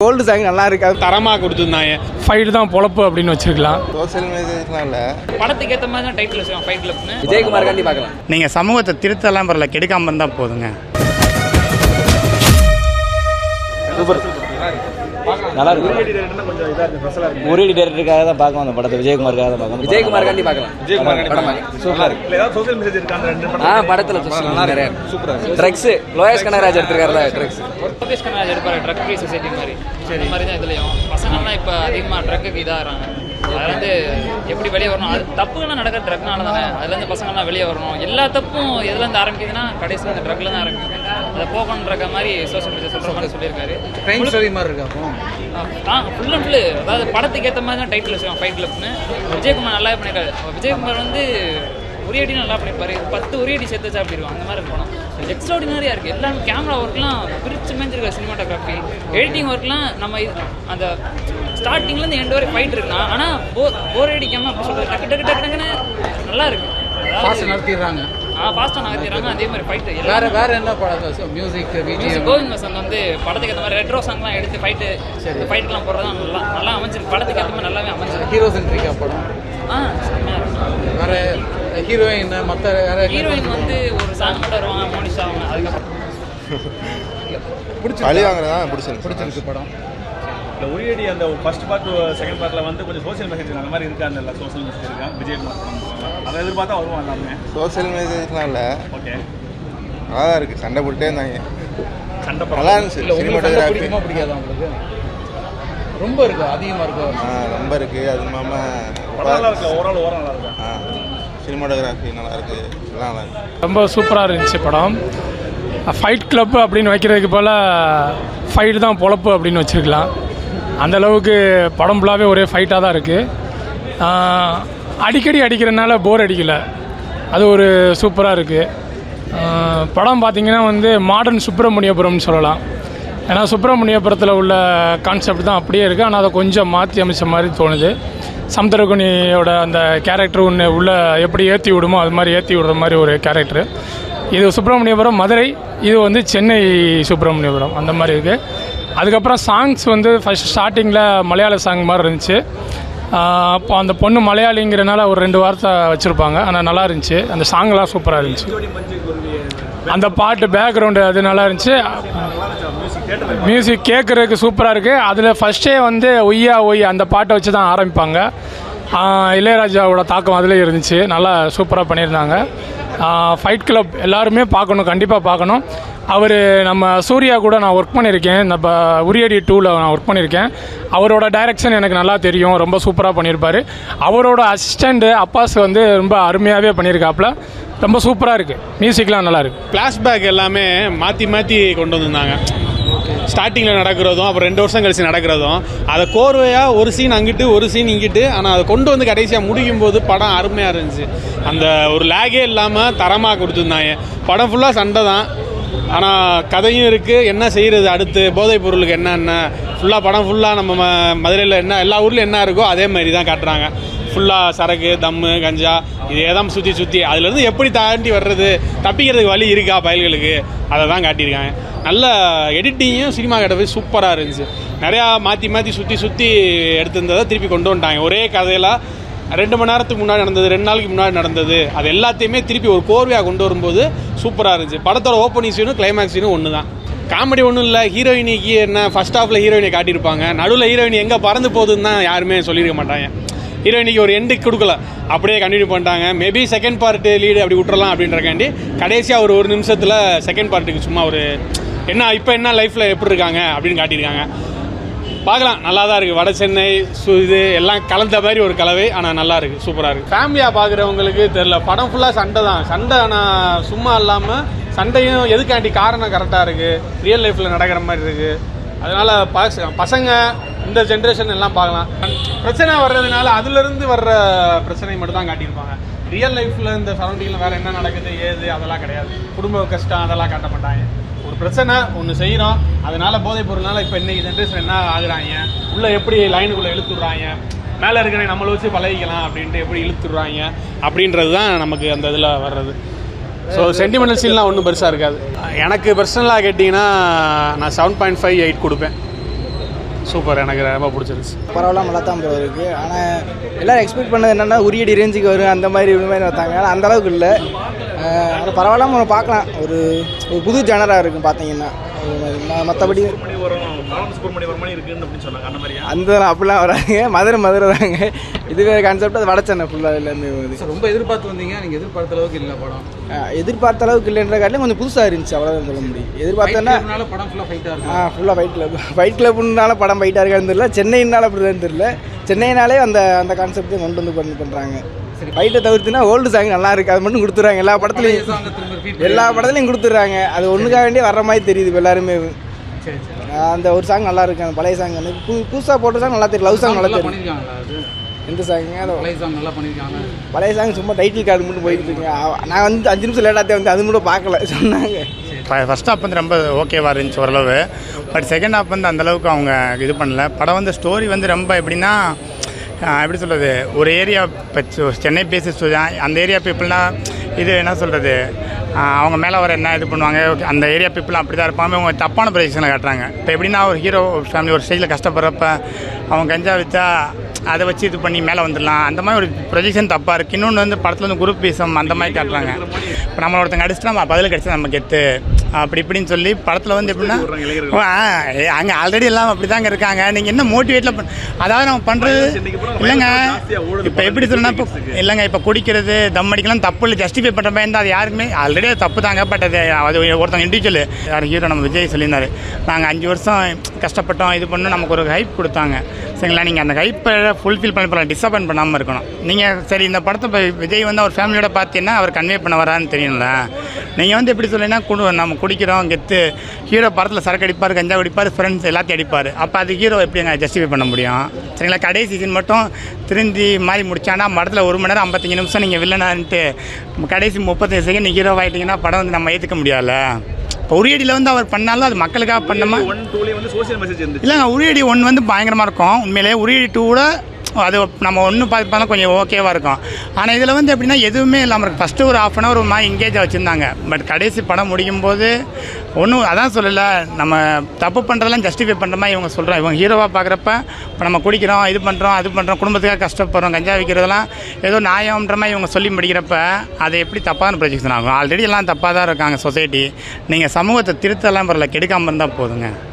Old song நல்லா இருக்காது தரமாக கொடுத்துருந்தாங்க ஃபைட் தான் பொழப்பு அப்படின்னு வச்சுருக்கலாம் சோசியல் மெசேஜ்லாம் இல்லை படத்துக்கு ஏற்ற மாதிரி தான் டைட்டில் வச்சுருக்கான் ஃபைட் கிளப்னு விஜயகுமார் காண்டி பார்க்கலாம் நீங்கள் சமூகத்தை திருத்தலாம் பரவாயில்ல கெடுக்காம இருந்தால் போதுங்க நல்லா இருக்கு ஒரே டேரக்டருக்காக தான் பார்க்கணும் அந்த படத்தை விஜயகுமாருக்காக தான் பார்க்கணும் விஜயகுமார் காண்டி பார்க்கலாம் விஜயகுமார் சூப்பரா இருக்கு ஆ படத்தில் நிறைய சூப்பரா ட்ரக்ஸ் லோயஸ் கனகராஜ் எடுத்திருக்காருல ட்ரக்ஸ் லோகேஷ் கனராஜ் எடுப்பார் ட்ரக் ஃப்ரீ சொசைட்டி மாதிரி அந்த மாதிரி தான் இதுலையும் பசங்கள்லாம் இப்போ அதிகமாக ட்ரக்குக்கு இதாகிறாங்க அதுலேருந்து எப்படி வெளியே வரணும் அது தப்புலாம் நடக்கிற ட்ரக்னால தானே அதுலேருந்து பசங்கள்லாம் வெளியே வரணும் எல்லா தப்பும் எதுலேருந்து ஆரம்பிக்குதுன்னா கடைசியில் அந்த ட்ரக்ல தான் ஆரம்பிக்குது அதை போகணுன்ற மாதிரி சோஷியல் மீடியா சொல்கிற மாதிரி சொல்லியிருக்காரு ட்ரெயின் ஸ்டோரி மாதிரி இருக்கா அப்போ ஆ ஃபுல் அண்ட் ஃபுல்லு அதாவது படத்துக்கு ஏற்ற மாதிரி தான் டைட்டில் வச்சுருக்கான் ஃபைட் கிளப்னு விஜயகுமார் நல்லா பண்ணியிருக்காரு விஜயகுமார் வந்து ஒரே அடி நல்லா பண்ணியிருப்பாரு பத்து ஒரே அடி சேர்த்து வச்சா அப்படி இருக்கும் அந்த மாதிரி படம் எக்ஸ்ட்ராடினரியாக இருக்குது எல்லாமே கேமரா ஒர்க்லாம் பிரித்து மேஞ்சிருக்காரு சினிமாட்டோகிராஃபி எடிட்டிங் ஒர்க்லாம் நம்ம இது- அந்த ஸ்டார்டிங்லேருந்து எண்டு வரை ஃபைட் இருக்குன்னா ஆனால் போ போர் அடிக்காமல் அப்படி சொல்கிறது டக்கு டக்கு டக்கு டக்குன்னு நல்லா இருக்கு ஃபாஸ்ட் நடத்திடுறாங்க ஆ ஃபாஸ்ட்டாக நகர்த்திடுறாங்க அதே மாதிரி ஃபைட்டு வேற வேற என்ன படம் music music BGM Govind Vasanth வந்து படத்துக்கு ஏற்ற மாதிரி ரெட்ரோ சாங்லாம் எடுத்து ஃபைட்டு ஃபைட்டுலாம் போடுறது நல்லா நல்லா அமைஞ்சிருக்கு படத்துக்கு ஏற்ற மாதிரி நல்லாவே அமைஞ்சிருக்கு ஹீரோ சென்ட்ரிக்கா படம் ஆ செம்மையா இருக்கு. வேற ஹீரோயின் மற்ற வேற ஹீரோயின் வந்து ஒரு சாங் கூட வருவாங்க மோனிஷா அவங்க அதுக்கப்புறம் பழி வாங்குறதா பிடிச்சிருக்கு பிடிச்சிருக்கு படம் இல்லை உரியடி அந்த ஃபர்ஸ்ட் பார்ட் செகண்ட் பார்ட்டில் வந்து கொஞ்சம் சோஷியல் மெசேஜ் அந்த மாதிரி இருக்கா அந்த சோஷியல் மெசேஜ் இருக்கா விஜயகுமார் அதை எதிர்பார்த்தா வருவான் எல்லாமே சோசியல் மெசேஜ்லாம் இல்லை ஓகே நல்லா தான் இருக்குது சண்டை போட்டுட்டே இருந்தாங்க சண்டை நல்லா படம் இருந்துச்சு இல்ல உங்களுக்கு சண்டை சினிமாட்டோகிராஃபி பிடிக்குமா பிடிக்காதா உங்களுக்கு ரொம்ப இருக்கு அதிகமா இருக்கு ரொம்ப இருக்குது அது படம் நல்லா இல்லாமல் இருக்கு ஓவரால் ஓவரால் நல்லா இருக்கா சினிமாட்டோகிராஃபி நல்லா இருக்குது எல்லாம் நல்லா இருக்கு ரொம்ப சூப்பராக இருந்துச்சு படம் ஃபைட் கிளப் அப்படின்னு வைக்கிறதுக்கு போல் ஃபைட் தான் பொழப்பு அப்படின்னு வச்சுருக்கலாம் அந்த அளவுக்கு படம் ஃபுல்லாகவே ஒரே ஃபைட்டாக தான் இருக்குது அடிக்கடி அடிக்கிறனால போர் அடிக்கல அது ஒரு சூப்பராக இருக்குது படம் பார்த்திங்கன்னா வந்து மாடர்ன் சுப்பிரமணியபுரம்னு சொல்லலாம் ஏன்னா சுப்பிரமணியபுரத்தில் உள்ள கான்செப்ட் தான் அப்படியே இருக்குது ஆனால் அதை கொஞ்சம் மாற்றி அமைச்ச மாதிரி தோணுது சமுத்திரகுனியோட அந்த கேரக்டர் ஒன்று உள்ள எப்படி ஏற்றி விடுமோ அது மாதிரி ஏற்றி விடுற மாதிரி ஒரு கேரக்டர் இது சுப்பிரமணியபுரம் மதுரை இது வந்து சென்னை சுப்பிரமணியபுரம் அந்த மாதிரி இருக்குது அதுக்கப்புறம் சாங்ஸ் வந்து ஃபஸ்ட் ஸ்டார்டிங்கில் மலையாள சாங் மாதிரி இருந்துச்சு ஆஹ் அப்போ அந்த பொண்ணு மலையாளிங்கிறனால ஒரு ரெண்டு வார்த்தை வச்சுருப்பாங்க ஆனால் நல்லா இருந்துச்சு அந்த சாங்லாம் சூப்பராக இருந்துச்சு அந்த பாட்டு பேக்ரவுண்டு அது நல்லா இருந்துச்சு மியூசிக் கேட்குறதுக்கு சூப்பராக இருக்குது அதில் ஃபஸ்ட்டே வந்து ஒய்யா ஒய் அந்த பாட்டை வச்சு தான் ஆரம்பிப்பாங்க ஆஹ் இளையராஜாவோட தாக்கம் அதில் இருந்துச்சு நல்லா சூப்பராக பண்ணியிருந்தாங்க ஃபைட் கிளப் எல்லாருமே பார்க்கணும் கண்டிப்பாக பார்க்கணும் அவர் நம்ம சூர்யா கூட நான் ஒர்க் பண்ணியிருக்கேன் நம்ம உரியடி டூவில் நான் ஒர்க் பண்ணியிருக்கேன் அவரோட டைரக்ஷன் எனக்கு நல்லா தெரியும் ரொம்ப சூப்பராக பண்ணியிருப்பார் அவரோட அசிஸ்டண்ட்டு அப்பாஸ் வந்து ரொம்ப அருமையாகவே பண்ணியிருக்காப்புல ரொம்ப சூப்பராக இருக்குது மியூசிக்லாம் நல்லா இருக்குது ஃப்ளாஷ்பேக் எல்லாமே மாற்றி மாற்றி கொண்டு வந்திருந்தாங்க ஸ்டார்டிங்கில் நடக்கிறதும் அப்புறம் ரெண்டு வருஷம் கழிச்சு நடக்கிறதும் அதை கோர்வையாக ஒரு சீன் அங்கிட்டு ஒரு சீன் இங்கிட்டு ஆனால் அதை கொண்டு வந்து கடைசியாக முடிக்கும் போது படம் அருமையாக இருந்துச்சு அந்த ஒரு லேகே இல்லாமல் தரமாக கொடுத்துருந்தாங்க படம் ஃபுல்லாக சண்டை தான் ஆனால் கதையும் இருக்குது என்ன செய்கிறது அடுத்து போதைப் பொருளுக்கு என்னென்ன ஃபுல்லாக படம் ஃபுல்லாக நம்ம ம- மதுரையில் என்ன எல்லா ஊர்லேயும் என்ன இருக்கோ அதே மாதிரி தான் காட்டுறாங்க ஃபுல்லாக சரக்கு தம்மு கஞ்சா இதே தான் சுற்றி சுற்றி அதுலேருந்து எப்படி தாண்டி வர்றது தப்பிக்கிறதுக்கு வழி இருக்கா பயல்களுக்கு அதை தான் காட்டியிருக்காங்க நல்ல எடிட்டிங்கும் சினிமா கிட்ட சூப்பராக இருந்துச்சு நிறையா மாற்றி மாற்றி சுற்றி சுற்றி எடுத்திருந்ததை திருப்பி கொண்டு வந்துட்டாங்க ஒரே கதையில் ரெண்டு மணி நேரத்துக்கு முன்னாடி நடந்தது ரெண்டு நாளைக்கு முன்னாடி நடந்தது அது எல்லாத்தையுமே திருப்பி ஒரு கோர்வையாக கொண்டு வரும்போது சூப்பராக இருந்துச்சு படத்தோட ஓப்பனிங் சீனும் கிளைமேக்ஸ் சீனும் ஒன்று தான் காமெடி ஒன்றும் இல்லை ஹீரோயினிக்கு என்ன ஃபர்ஸ்ட் ஹாஃபில் ஹீரோயினை காட்டியிருப்பாங்க நடுவில் ஹீரோயின் எங்கே பறந்து போகுதுன்னு தான் யாருமே சொல்லியிருக்க மாட்டாங்க ஹீரோயினிக்கு ஒரு எண்டு கொடுக்கல அப்படியே கண்டினியூ பண்ணிட்டாங்க மேபி செகண்ட் பார்ட்டு லீடு அப்படி விட்டுறலாம் அப்படின்றக்காண்டி கடைசியாக ஒரு ஒரு நிமிஷத்தில் செகண்ட் பார்ட்டுக்கு சும்மா ஒரு என்ன இப்போ என்ன லைஃப்பில் எப்படி இருக்காங்க அப்படின்னு காட்டியிருக்காங்க பார்க்கலாம் நல்லா தான் இருக்குது வட சென்னை சு இது எல்லாம் கலந்த மாதிரி ஒரு கலவை ஆனால் நல்லா இருக்குது சூப்பராக இருக்குது ஃபேமிலியாக பார்க்குறவங்களுக்கு தெரில படம் ஃபுல்லாக சண்டை தான் சண்டை ஆனால் சும்மா இல்லாமல் சண்டையும் எதுக்காண்டி காரணம் கரெக்டாக இருக்குது ரியல் லைஃப்பில் நடக்கிற மாதிரி இருக்குது அதனால் பச பசங்க இந்த ஜென்ரேஷன் எல்லாம் பார்க்கலாம் பிரச்சனை வர்றதுனால அதுலேருந்து வர்ற பிரச்சனை மட்டும் தான் காட்டியிருப்பாங்க ரியல் லைஃப்பில் இந்த சரௌண்டிங்கில் வேறு என்ன நடக்குது ஏது அதெல்லாம் கிடையாது குடும்ப கஷ்டம் அதெல்லாம் காட்ட மாட்டாங்க ஒரு பிரச்சனை ஒன்று செய்கிறோம் அதனால போதைப் பொருள்னால இப்போ இன்னைக்கு ஜென்ரேஷன் என்ன ஆகுறாங்க உள்ளே எப்படி லைனுக்குள்ளே இழுத்துடுறாங்க மேலே இருக்கிற நம்மளை வச்சு பழகிக்கலாம் அப்படின்ட்டு எப்படி இழுத்துடுறாங்க அப்படின்றது தான் நமக்கு அந்த இதில் வர்றது ஸோ சென்டிமெண்டல் சீன்லாம் ஒன்றும் பெருசாக இருக்காது எனக்கு பர்சனலாக கேட்டிங்கன்னா நான் செவன் பாயிண்ட் ஃபைவ் எயிட் கொடுப்பேன் சூப்பர் எனக்கு ரொம்ப பிடிச்சிருச்சு பரவாயில்ல நல்லா தான் ப்ரோ இருக்குது ஆனால் எல்லோரும் எக்ஸ்பெக்ட் பண்ணது என்னென்னா உரியடி ரேஞ்சுக்கு வரும் அந்த மாதிரி இந்த மாதிரி பார்த்தாங்க ஆனால் அந்த அளவுக்கு இல்லை ஆனால் பரவாயில்லாம நம்ம பார்க்கலாம் ஒரு ஒரு புது ஜனராக இருக்கும் பார்த்தீங்கன்னா மற்றபடி மணி வரும் பாலம் சுப்பிரமணி ஒரு மணி இருக்குன்னு அப்படின்னு சொன்னாங்க அந்த மாதிரியா அந்த அப்படிலாம் வராங்க மதுரை மதுரை தாங்க இதுவே கான்செப்ட் அது வடச்சென்னை ஃபுல்லாக எல்லாமே வருது சார் ரொம்ப எதிர்பார்த்து வந்தீங்க நீங்கள் எதிர்பார்த்த அளவுக்கு இல்லை படம் அஹ் எதிர்பார்த்த அளவுக்கு இல்லைன்ற காட்டிலும் கொஞ்சம் புதுசாக இருந்துச்சு அவ்வளோதான் சொல்ல முடியும் எதிர்பார்த்தேன்னா அதனால படம் ஃபுல்லாக ஃபைட்டாக இருக்கும் ஆ ஃபுல்லாக ஃபைட் கிளப் ஃபைட் கிளப்னால படம் ஃபைட்டாக இருக்கான்னு தெரியல சென்னையினால அப்படி தான் தெரியல சென்னையினாலே அந்த அந்த கான்செப்டையும் கொண்டு வந்து பண்ணி பண்ணுறாங்க ஃபைட்டை தவிர்த்துனா ஓல்டு சாங் நல்லா இருக்கு அது மட்டும் கொடுத்துறாங்க எல்லா படத்துலையும் சாங்க திரும்ப repeat எல்லா படத்துலையும் கொடுத்துட்றாங்க அது ஒன்றுக்காக வேண்டிய வர்ற மாதிரி தெரியுது இப்போ எல்லாருமே சரி சரி ஆ, அந்த ஒரு சாங் நல்லா இருக்கு அந்த பழைய சாங் வந்து புது புதுசாக போட்ட சாங் நல்லா தெரியும் லவ் சாங் நல்லா நல்லா தெரியும் பண்ணியிருக்காங்களா அது எந்த சாங் அது பழைய சாங் நல்லா பண்ணியிருக்காங்க பழைய சாங் சும்மா டைட்டில் கார்டு மட்டும் போயிட்டு இருக்குங்க அவ- நான் வந்து அஞ்சு நிமிஷம் லேட்டாக வந்து அது மட்டும் பார்க்கல சொன்னாங்க ஃபர்ஸ்ட் ஹாப் வந்து ரொம்ப ஓகேவாக இருந்துச்சு ஓரளவு பட் செகண்ட் ஹாப் வந்து அந்தளவுக்கு அவங்க இது பண்ணல படம் வந்து ஸ்டோரி வந்து ரொம்ப எப்படின்னா ஆஹ், எப்படி சொல்கிறது ஒரு ஏரியா இப்போ சு- சென்னை பேசிஸ் அந்த ஏரியா பீப்புள்னால் இது என்ன சொல்கிறது அவங்க மேலே வர என்ன இது பண்ணுவாங்க அந்த ஏரியா பீப்புள் அப்படி தான் இருப்பாங்க அவங்க தப்பான ப்ரொஜெக்ஷனை காட்டுறாங்க இப்போ எப்படின்னா ஒரு ஹீரோ ஃபேமிலி ஒரு ஸ்டேஜில் கஷ்டப்படுறப்ப அவங்க கஞ்சா விற்றா அதை வச்சு இது பண்ணி மேலே வந்துடலாம் அந்த மாதிரி ஒரு ப்ரொஜெக்ஷன் தப்பாக இருக்குது இன்னொன்று வந்து படத்தில் வந்து குரூப் பீசம் அந்த மாதிரி காட்டுறாங்க இப்போ நம்மள ஒருத்தங்க அடிச்சுட்டு நம்ம பதில் கிடச்சா நம்ம கெத்து அப்படி இப்படின்னு சொல்லி படத்தில் வந்து எப்படின்னா அங்கே ஆல்ரெடி எல்லாம் அப்படி தாங்க இருக்காங்க நீங்கள் என்ன மோட்டிவேட்டில் பண்ண அதாவது நம்ம பண்ணுறது இல்லைங்க இப்போ எப்படி சொல்லணும்னா இப்போ இல்லைங்க இப்போ குடிக்கிறது தம் அடிக்கலாம் தப்பு இல்லை ஜஸ்டிஃபை பண்ணுற மாதிரி இருந்தால் அது யாருக்குமே ஆல்ரெடி அது தப்பு தாங்க பட் அது அது ஒருத்தங்க இண்டிவிஜுவல் யார் ஹீரோ நம்ம விஜய் சொல்லியிருந்தாரு நாங்கள் அஞ்சு வருஷம் கஷ்டப்பட்டோம் இது பண்ணோம் நமக்கு ஒரு ஹைப் கொடுத்தாங்க சரிங்களா நீங்கள் அந்த ஹைப்பை ஃபுல்ஃபில் பண்ண போகலாம் டிசப்பாயின்ட் பண்ணாமல் இருக்கணும் நீங்கள் சரி இந்த படத்தை இப்போ விஜய் வந்து அவர் ஃபேமிலியோட பார்த்தீங்கன்னா அவர் கன்வே பண்ண வரான்னு தெரியும்ல நீங்கள் வந்து எப்படி சொல்லினா குடு நம்ம குடிக்கிறோம் கெத்து ஹீரோ படத்தில் சரக்கு அடிப்பார் கஞ்சா அடிப்பார் ஃப்ரெண்ட்ஸ் எல்லாத்தையும் அடிப்பார் அப்போ அது ஹீரோ எப்படி எங்க ஜஸ்டிஃபை பண்ண முடியும் சரிங்களா கடைசி சீசன் மட்டும் திருந்தி மாதிரி முடிச்சானா படத்தில் ஒரு மணி நேரம் ஐம்பத்தஞ்சு நிமிஷம் நீங்கள் வில்லனான்ட்டு கடைசி முப்பத்தஞ்சு செகண்ட் ஹீரோ ஆகிட்டீங்கன்னா படம் வந்து நம்ம ஏற்றுக்க முடியாதுல்ல இப்போ உரியடியில் வந்து அவர் பண்ணாலும் அது மக்களுக்காக பண்ணமா ஒன் டூலேயே வந்து சோசியல் மெசேஜ் இருந்துச்சு இல்லைங்க உரியடி ஒன்று வந்து பயங்கரமாக இருக்கும் உண்மையிலேயே உரியடி டூவோட அது நம்ம ஒன்று பார்த்தாலும் கொஞ்சம் ஓகேவாக இருக்கும் ஆனால் இதில் வந்து எப்படின்னா எதுவுமே இல்லாமல் இருக்கும் ஃபஸ்ட்டு ஒரு ஆஃப் அன் ஹவர் ஒரு மாதிரி எங்கேஜாக வச்சுருந்தாங்க பட் கடைசி படம் முடியும் போது ஒன்றும் அதான் சொல்லலை நம்ம தப்பு பண்ணுறதெல்லாம் ஜஸ்டிஃபை பண்ணுற மாதிரி இவங்க சொல்கிறோம் இவங்க ஹீரோவாக பார்க்குறப்ப இப்போ நம்ம குடிக்கிறோம் இது பண்ணுறோம் அது பண்ணுறோம் குடும்பத்துக்காக கஷ்டப்படுறோம் கஞ்சா விற்கிறதெல்லாம் ஏதோ நியாயம்ன்ற மாதிரி இவங்க சொல்லி முடிக்கிறப்ப அது எப்படி தப்பான ப்ரொஜெக்ஷன் ஆகும் ஆல்ரெடி எல்லாம் தப்பாக தான் இருக்காங்க சொசைட்டி நீங்கள் சமூகத்தை திருத்தலாம் பரவாயில்ல கெடுக்காமல் இருந்தால் போதுங்க